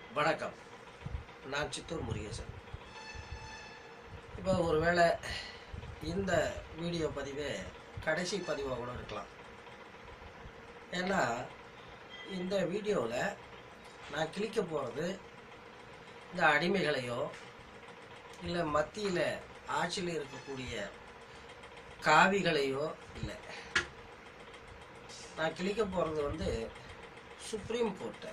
வணக்கம் நான் சித்தூர் முருகேசன் இப்போ ஒருவேளை இந்த வீடியோ பதிவே கடைசி பதிவாக கூட இருக்கலாம் ஏன்னா இந்த வீடியோவில் நான் கிளிக்க போகிறது இந்த அடிமைகளையோ இல்லை மத்தியில் ஆட்சியில் இருக்கக்கூடிய காவிகளையோ இல்லை நான் கிளிக்க போகிறது வந்து சுப்ரீம் கோர்ட்டை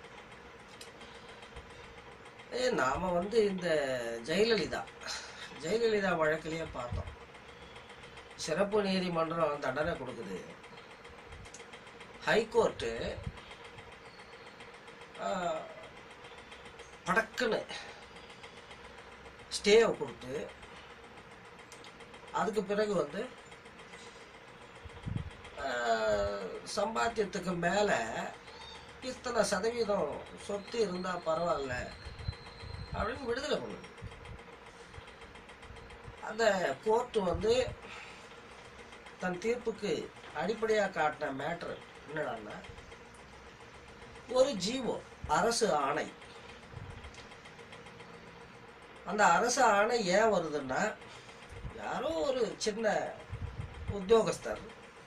ஏ நாம் வந்து இந்த ஜெயலலிதா ஜெயலலிதா வழக்கிலேயே பார்த்தோம் சிறப்பு நீதிமன்றம் தண்டனை கொடுக்குது ஹைகோர்ட்டு படக்குன்னு ஸ்டேவை கொடுத்து அதுக்கு பிறகு வந்து ஆஹ், சம்பாத்தியத்துக்கு மேலே இத்தனை சதவீதம் சொத்து இருந்தால் பரவாயில்ல அப்படின்னு விடுதலை பண்ணுது அந்த கோர்ட்டு வந்து தன் தீர்ப்புக்கு அடிப்படையாக காட்டின மேட்ரு என்னடான்னா ஒரு ஜீவோ அரசு ஆணை அந்த அரசு ஆணை ஏன் வருதுன்னா யாரோ ஒரு சின்ன உத்தியோகஸ்தர்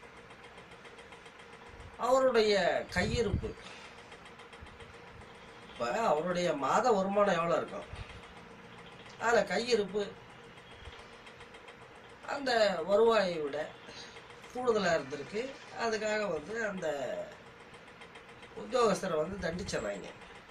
அவருடைய கையிருப்பு இப்போ அவருடைய மாத வருமானம் எவ்வளோ இருக்கும் அதில் கையிருப்பு அந்த வருவாயை விட கூடுதலாக இருந்திருக்கு அதுக்காக வந்து அந்த உத்தியோகஸ்தரை வந்து தண்டிச்சிடுறாங்க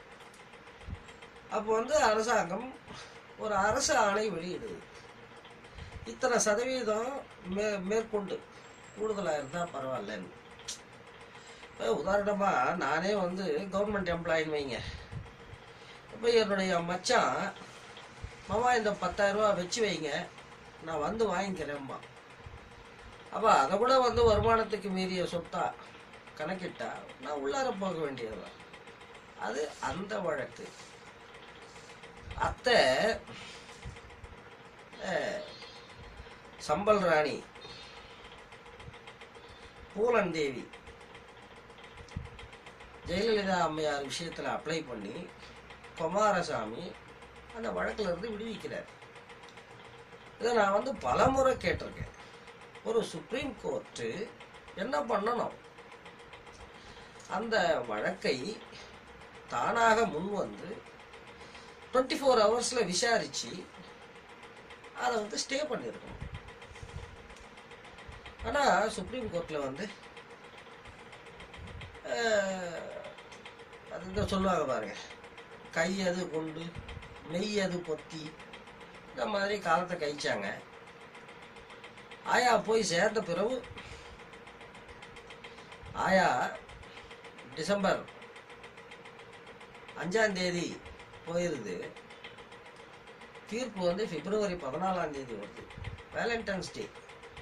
அப்போ வந்து அரசாங்கம் ஒரு அரசு ஆணை வெளியிடுது இத்தனை சதவீதம் மே மேற்கொண்டு கூடுதலாக இருந்தால் பரவாயில்லன்னு இப்போ உதாரணமாக நானே வந்து கவர்மெண்ட் எம்ப்ளாயின்னு வைங்க இப்போ என்னுடைய மச்சான் மாமா இந்த பத்தாயிரரூபா வச்சு வைங்க நான் வந்து வாங்கிக்கிறேம்மா அப்போ அதை கூட வந்து வருமானத்துக்கு மீறிய சொத்தா கணக்கிட்டா நான் உள்ளார போக வேண்டியதுதான் அது அந்த வழக்கு அத்தை அஹ், சம்பல் ராணி பூலன் தேவி ஜெயலலிதா அம்மையார் விஷயத்தில் அப்ளை பண்ணி குமாரசாமி அந்த வழக்குல இருந்து விடுவிக்கிறார் இதை நான் வந்து பலமுறை கேட்டிருக்கேன் ஒரு சுப்ரீம் கோர்ட்டு என்ன பண்ணணும் அந்த வழக்கை தானாக முன் வந்து டுவெண்ட்டி ஃபோர் ஹவர்ஸில் விசாரித்து அதை வந்து ஸ்டே பண்ணியிருக்கணும் ஆனால் சுப்ரீம் கோர்ட்டில் வந்து அஹ், அது இந்த சொல்லுவாங்க பாருங்க கை அது கொண்டு மெய் அது பொத்தி இந்த மாதிரி காலத்தை கழிச்சாங்க ஆயா போய் சேர்ந்த பிறகு ஆயா டிசம்பர் அஞ்சாம் தேதி போயிருது தீர்ப்பு வந்து பிப்ரவரி பதினாலாம் தேதி வருது வேலண்டைன்ஸ் டே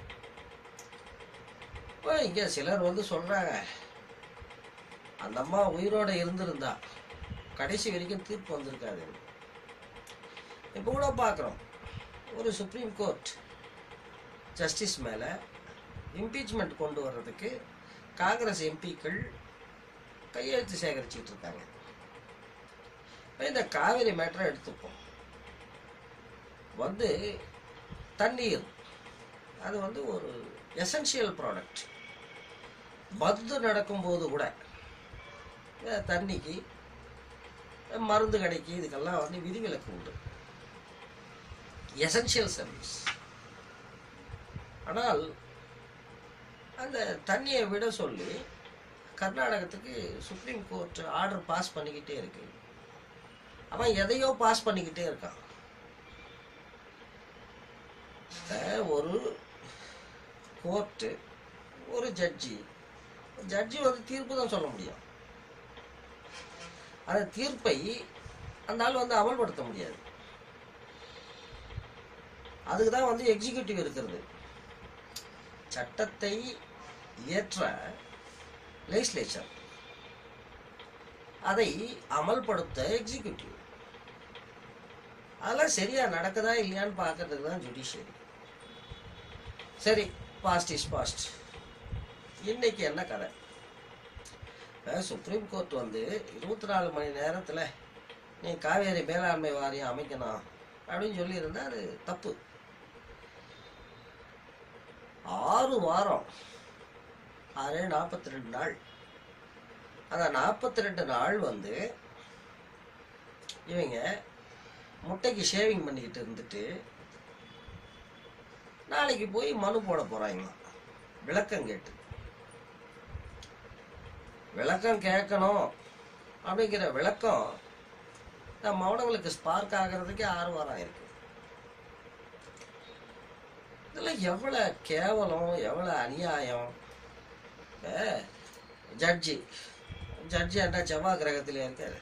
இப்போ இங்கே சிலர் வந்து சொல்கிறாங்க அந்த அம்மா உயிரோட இருந்திருந்தா கடைசி வரைக்கும் தீர்ப்பு வந்திருக்காது இப்போ கூட பார்க்குறோம் ஒரு சுப்ரீம் கோர்ட் ஜஸ்டிஸ் மேலே இம்பீச்மெண்ட் கொண்டு வர்றதுக்கு காங்கிரஸ் எம்பிக்கள் கையெழுத்து சேகரிச்சிட்டு இருக்காங்க இப்ப இந்த காவிரி மேட்டரை எடுத்துப்போம் வந்து தண்ணீர் அது வந்து ஒரு எசென்ஷியல் ப்ராடக்ட் பத்து நடக்கும்போது கூட இந்த தண்ணிக்கு மருந்து கடைக்கு இதுக்கெல்லாம் வந்து விதிவிலக்கு உண்டு எசென்ஷியல் சர்வீஸ் ஆனால் அந்த தண்ணியை விட சொல்லி கர்நாடகத்துக்கு சுப்ரீம் கோர்ட் ஆர்டர் பாஸ் பண்ணிக்கிட்டே இருக்கு அவன் எதையோ பாஸ் பண்ணிக்கிட்டே இருக்கான் அஹ் ஒரு கோர்ட்டு ஒரு ஜட்ஜி ஜட்ஜி வந்து தீர்ப்பு தான் சொல்ல முடியும் அந்த தீர்ப்பை அந்த ஆள் வந்து அமல்படுத்த முடியாது அதுக்கு தான் வந்து எக்ஸிக்யூட்டிவ் இருக்கிறது சட்டத்தை இயற்ற லெஜிஸ்லேச்சர் அதை அமல்படுத்த எக்ஸிக்யூட்டிவ் அதெல்லாம் சரியா நடக்குதா இல்லையான்னு பார்க்கறதுக்கு தான் ஜுடிஷியரி சரி பாஸ்ட் இஸ் பாஸ்ட் இன்னைக்கு என்ன கதை சுப்ரீம் கோர்ட் வந்து இருபத்தி நாலு மணி நேரத்தில் நீ காவேரி மேலாண்மை வாரியம் அமைக்கணும் அப்படின்னு சொல்லியிருந்தா அது தப்பு ஆறு வாரம் ஆறு நாற்பத்தி ரெண்டு நாள் அந்த நாற்பத்தி ரெண்டு நாள் வந்து இவங்க முட்டைக்கு ஷேவிங் பண்ணிக்கிட்டு இருந்துட்டு நாளைக்கு போய் மனு போட போறாங்களாம் விளக்கம் கேட்டு விளக்கம் கேட்கணும் அப்படிங்கிற விளக்கம் நம்ம அவனுங்களுக்கு ஸ்பார்க் ஆகிறதுக்கே ஆறு வாரம் இருக்கு இதுல எவ்வளவு கேவலம் எவ்வளவு அநியாயம் இப்ப ஜட்ஜி ஜட்ஜி என்ன செவ்வாய் கிரகத்திலே இருக்காரு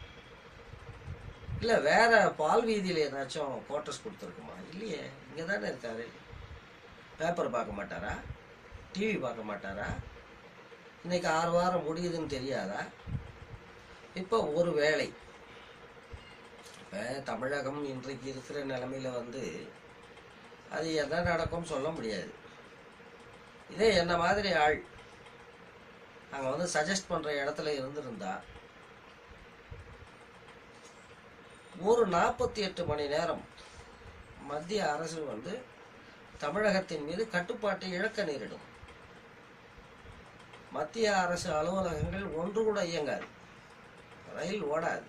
இல்ல வேற பால் வீதியில ஏதாச்சும் குவார்டர்ஸ் கொடுத்துருக்குமா இல்லையே இங்க தானே இருக்காரு பேப்பர் பார்க்க மாட்டாரா டிவி பார்க்க மாட்டாரா இன்னைக்கு ஆறு வாரம் முடியுதுன்னு தெரியாதா இப்போ ஒரு வேளை இப்போ தமிழகம் இன்றைக்கு இருக்கிற நிலைமையில வந்து அது என்ன நடக்கும்னு சொல்ல முடியாது இதே என்ன மாதிரி ஆள் அங்கே வந்து சஜஸ்ட் பண்ணுற இடத்துல இருந்திருந்தா ஒரு நாற்பத்தி எட்டு மணி நேரம் மத்திய அரசு வந்து தமிழகத்தின் மீது கட்டுப்பாட்டை இழக்க நேரிடும் மத்திய அரசு அலுவலகங்கள் ஒன்று கூட இயங்காது ரயில் ஓடாது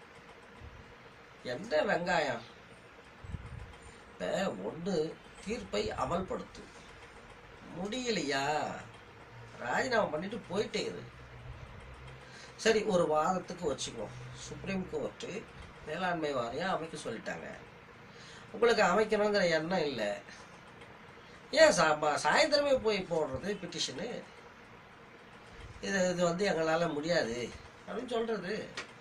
என்ன வெங்காயம் இப்ப ஒன்று தீர்ப்பை அமல்படுத்து முடியலையா ராஜினாமா பண்ணிட்டு போயிட்டே இரு சரி ஒரு வாதத்துக்கு வச்சுக்கோ சுப்ரீம் கோர்ட்டு மேலாண்மை வாரியம் அமைக்க சொல்லிட்டாங்க உங்களுக்கு அமைக்கணுங்கிற எண்ணம் இல்லை ஏன் சா ப- சாயந்தரமே போய் போடுறது பிட்டிஷனு இது இது வந்து எங்களால் முடியாது அப்படின்னு சொல்றது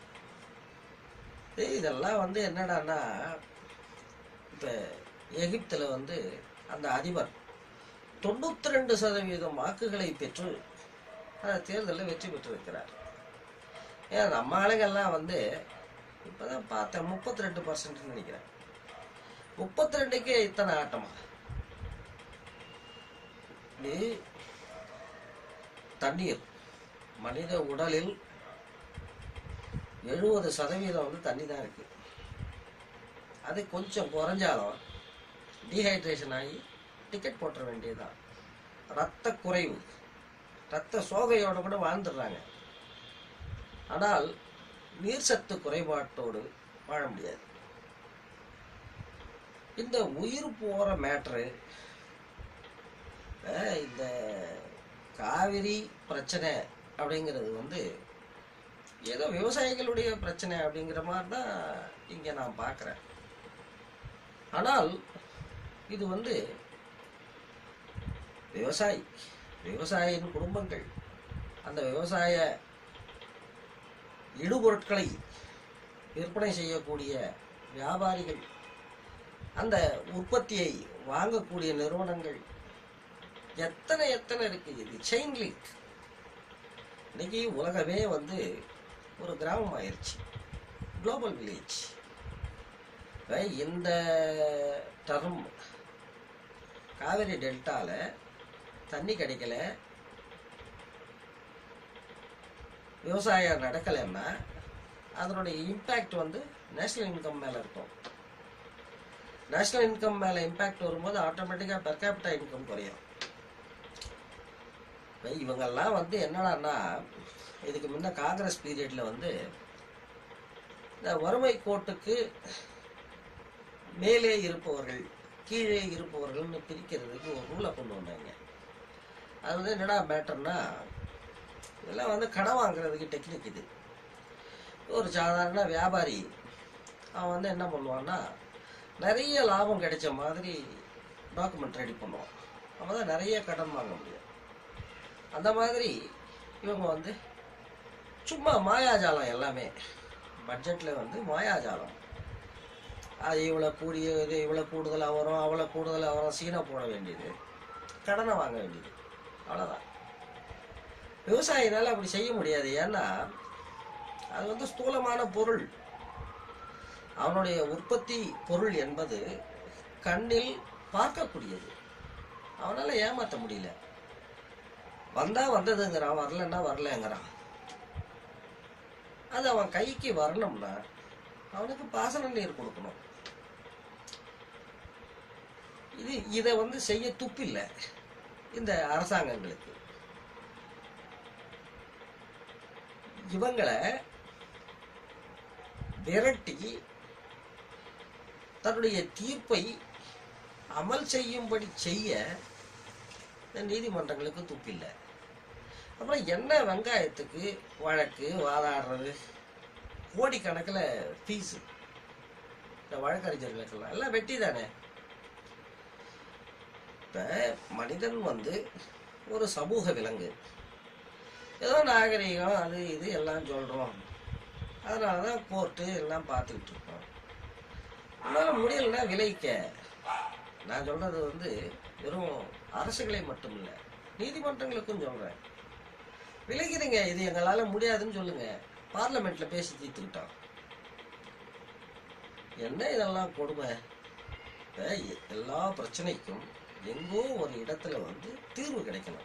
ஏய், இதெல்லாம் வந்து என்னடான்னா இப்போ எகிப்தில் வந்து அந்த அதிபர் தொண்ணூத்தி ரெண்டு சதவீதம் வாக்குகளை பெற்று அந்த தேர்தலில் வெற்றி பெற்றிருக்கிறார் ஏன் நம்ம ஆளுங்கெல்லாம் வந்து இப்போதான் பார்த்தேன் முப்பத்தி ரெண்டு பர்சன்ட் நினைக்கிறேன் முப்பத்தி ரெண்டுக்கே இத்தனை ஆட்டமா இப்படி தண்ணீர் மனித உடலில் எழுபது சதவீதம் வந்து தண்ணி தான் இருக்கு அது கொஞ்சம் குறைஞ்சாலும் டீஹைட்ரேஷன் ஆகி டிக்கெட் போட்டுற வேண்டியதுதான் ரத்த குறைவு ரத்த சோகையோட கூட வாழ்ந்துடுறாங்க ஆனால் நீர் சத்து குறைபாட்டோடு வாழ முடியாது இந்த உயிர் போற மேட்ரு இந்த காவிரி பிரச்சனை அப்படிங்கிறது வந்து ஏதோ விவசாயிகளுடைய பிரச்சனை அப்படிங்கிற மாதிரி தான் இங்க நான் பார்க்குறேன் ஆனால் இது வந்து விவசாயி விவசாயியின் குடும்பங்கள் அந்த விவசாய இடுபொருட்களை விற்பனை செய்யக்கூடிய வியாபாரிகள் அந்த உற்பத்தியை வாங்கக்கூடிய நிறுவனங்கள் எத்தனை எத்தனை இருக்கு இது செயின் லிங்க் இன்னைக்கு உலகமே வந்து ஒரு கிராமம் ஆயிருச்சு குளோபல் வில்லேஜ் இந்த டர்ம் காவிரி டெல்டால தண்ணி கிடைக்கல விவசாயம் நடக்கலைன்னா அதனுடைய இம்பேக்ட் வந்து நேஷனல் இன்கம் மேல இருக்கும் நேஷனல் இன்கம் மேல இம்பேக்ட் வரும்போது ஆட்டோமேட்டிக்கா பெர் கேபிட்டா இன்கம் குறையும் இப்ப இவங்கெல்லாம் வந்து என்னடான்னா இதுக்கு முன்ன காங்கிரஸ் பீரியட்ல வந்து இந்த வறுமை கோட்டுக்கு மேலே இருப்பவர்கள் கீழே இருப்பவர்கள்னு பிரிக்கிறதுக்கு ஒரு ரூலை கொண்டு வந்தாங்க அது வந்து என்னடா மேட்டர்னா இதெல்லாம் வந்து கடன் வாங்குறதுக்கு டெக்னிக் இது ஒரு சாதாரண வியாபாரி அவன் வந்து என்ன பண்ணுவான்னா நிறைய லாபம் கிடைச்ச மாதிரி டாக்குமெண்ட் ரெடி பண்ணுவான் அவன் தான் நிறைய கடன் வாங்க முடியும் அந்த மாதிரி இவங்க வந்து சும்மா மாயாஜாலம் எல்லாமே பட்ஜெட்டில் வந்து மாயாஜாலம் அது இவ்வளோ கூடியது இவ்வளோ கூடுதலாக வரும் அவ்வளோ கூடுதலாக வரும் சீனை போட வேண்டியது கடனை வாங்க வேண்டியது அவ்வளோதான் விவசாயினால அப்படி செய்ய முடியாது ஏன்னா அது வந்து ஸ்தூலமான பொருள் அவனுடைய உற்பத்தி பொருள் என்பது கண்ணில் பார்க்கக்கூடியது அவனால ஏமாத்த முடியல வந்தா வந்ததுங்கிறான் வரலன்னா வரலங்கிறான் அது அவன் கைக்கு வரணும்னா அவனுக்கு பாசன நீர் கொடுக்கணும் இது இதை வந்து செய்ய துப்பில்லை இந்த அரசாங்கங்களுக்கு இவங்களை விரட்டி தன்னுடைய தீர்ப்பை அமல் செய்யும்படி செய்ய இந்த நீதிமன்றங்களுக்கு துப்பில்லை அப்புறம் என்ன வெங்காயத்துக்கு வழக்கு வாதாடுறது கோடிக்கணக்கில் ஃபீஸு இந்த வழக்கறிஞர்களுக்கெல்லாம் எல்லாம் வெட்டி தானே இப்போ மனிதன் வந்து ஒரு சமூக விலங்கு ஏதோ நாகரிகம் அது இது எல்லாம் சொல்கிறோம் அதனால தான் கோர்ட்டு எல்லாம் பார்த்துக்கிட்டு இருக்கோம் அதனால் முடியலைன்னா விலைக்க நான் சொல்கிறது வந்து வெறும் அரசுகளை மட்டும் இல்லை நீதிமன்றங்களுக்கும் சொல்கிறேன் விளைக்கிறீங்க இது எங்களால் முடியாதுன்னு சொல்லுங்க பார்லமெண்ட்ல பேசி தீர்த்துக்கிட்டோம் என்ன இதெல்லாம் கொடுமை இப்ப எ- எல்லா பிரச்சனைக்கும் எங்கோ ஒரு இடத்துல வந்து தீர்வு கிடைக்கணும்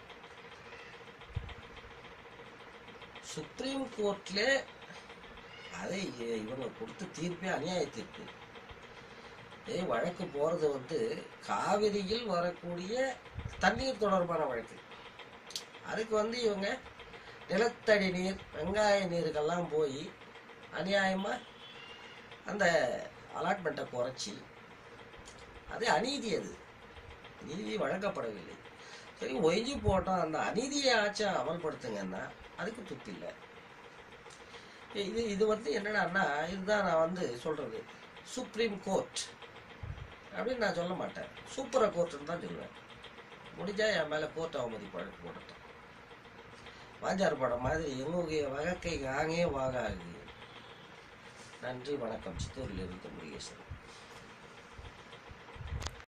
சுப்ரீம் கோர்ட்ல அதை இ- இவங்க கொடுத்த தீர்ப்பே அநியாய தீர்ப்பு ஏய் வழக்கு போறது வந்து காவிரியில் வரக்கூடிய தண்ணீர் தொடர்பான வழக்கு அதுக்கு வந்து இவங்க நிலத்தடி நீர் வெங்காய நீருக்கெல்லாம் போய் அநியாயமா அந்த அலாட்மெண்ட்டை குறைச்சி அது அநீதி அது நீதி வழங்கப்படவில்லை சரி ஒய்ஞ்சி போட்டோம் அந்த அநீதியை ஆச்சும் அமல்படுத்துங்கன்னா அதுக்கு துப்பில்லை இது இது வந்து என்னடான்னா இதுதான் நான் வந்து சொல்றது சுப்ரீம் கோர்ட் அப்படின்னு நான் சொல்ல மாட்டேன் சூப்பர கோர்ட்டுன்னு தான் சொல்லுவேன் முடிஞ்சா என் மேலே கோர்ட் அவமதி பழக்கு போடட்டும் வாஞ்சார் படம் மாதிரி எங்களுடைய வகக்கை ஆங்கே வாகாது நன்றி வணக்கம் சித்தூரில் இருந்து முருகேசன்